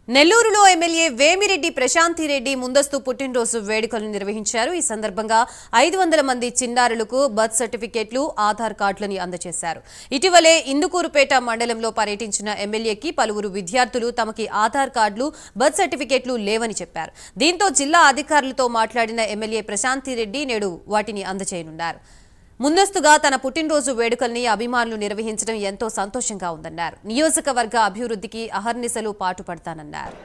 నెల్లూరులో ఎమ్మెల్యే వేమిరెడ్డి ప్రశాంతిరెడ్డి ముందస్తు పుట్టినరోజు వేడుకలు నిర్వహించారు ఈ సందర్భంగా ఐదు వందల మంది చిన్నారులకు బర్త్ సర్టిఫికేట్లు ఆధార్ కార్డులని అందజేశారు ఇటీవలే ఇందుకూరుపేట మండలంలో పర్యటించిన ఎమ్మెల్యేకి పలువురు విద్యార్థులు తమకి ఆధార్ కార్డులు బర్త్ సర్టిఫికేట్లు లేవని చెప్పారు దీంతో జిల్లా అధికారులతో మాట్లాడిన ఎమ్మెల్యే ప్రశాంతిరెడ్డి నేడు వాటిని అందజేయనున్నారు ముందస్తుగా తన పుట్టినరోజు వేడుకల్ని అభిమానులు నిర్వహించడం ఎంతో సంతోషంగా ఉందన్నారు నియోజకవర్గ అభివృద్ధికి అహర్నిశలు పాటుపడతానన్నారు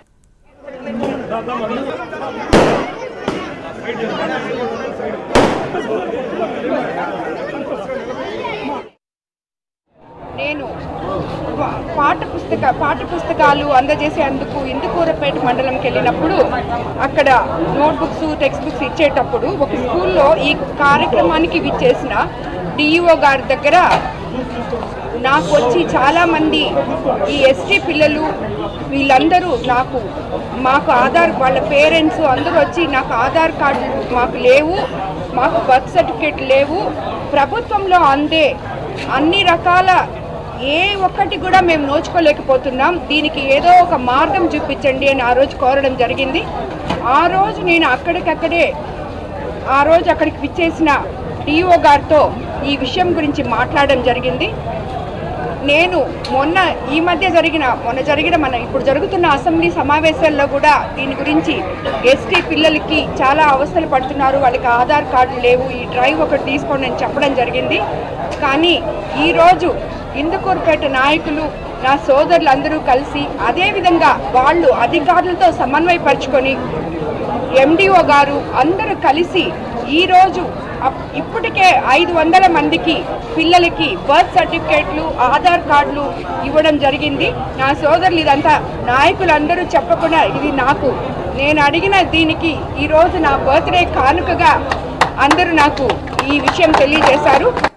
నేను పా- పాఠ పుస్తక పాఠ పుస్తకాలు అందజేసేందుకు ఇందుకూరపేట మండలంకి వెళ్ళినప్పుడు అక్కడ నోట్బుక్స్ టెక్స్ట్ బుక్స్ ఇచ్చేటప్పుడు ఒక స్కూల్లో ఈ కార్యక్రమానికి విచ్చేసిన డిఈఓ గారి దగ్గర నాకు వచ్చి చాలామంది ఈ ఎస్టీ పిల్లలు వీళ్ళందరూ నాకు మాకు ఆధార్ వాళ్ళ పేరెంట్స్ అందరూ వచ్చి నాకు ఆధార్ కార్డు మాకు లేవు మాకు బర్త్ సర్టిఫికేట్ లేవు ప్రభుత్వంలో అందే అన్ని రకాల ఏ ఒక్కటి కూడా మేము నోచుకోలేకపోతున్నాం దీనికి ఏదో ఒక మార్గం చూపించండి అని ఆ రోజు కోరడం జరిగింది ఆ రోజు నేను అక్కడికక్కడే ఆ రోజు అక్కడికి విచ్చేసిన డిఓ గారితో ఈ విషయం గురించి మాట్లాడడం జరిగింది నేను మొన్న ఈ మధ్య జరిగిన మొన్న జరిగిన మన ఇప్పుడు జరుగుతున్న అసెంబ్లీ సమావేశాల్లో కూడా దీని గురించి ఎస్టీ పిల్లలకి చాలా అవస్థలు పడుతున్నారు వాళ్ళకి ఆధార్ కార్డులు లేవు ఈ డ్రైవ్ ఒకటి తీసుకోండి అని చెప్పడం జరిగింది కానీ ఈరోజు ఇందుకూరుపేట నాయకులు నా సోదరులు అందరూ కలిసి అదేవిధంగా వాళ్ళు అధికారులతో సమన్వయపరుచుకొని ఎండిఓ గారు అందరూ కలిసి ఈరోజు అప్- ఇప్పటికే ఐదు వందల మందికి పిల్లలకి బర్త్ సర్టిఫికేట్లు ఆధార్ కార్డులు ఇవ్వడం జరిగింది నా సోదరులు ఇదంతా నాయకులందరూ చెప్పకుండా ఇది నాకు నేను అడిగిన దీనికి ఈరోజు నా బర్త్డే కానుకగా అందరూ నాకు ఈ విషయం తెలియజేశారు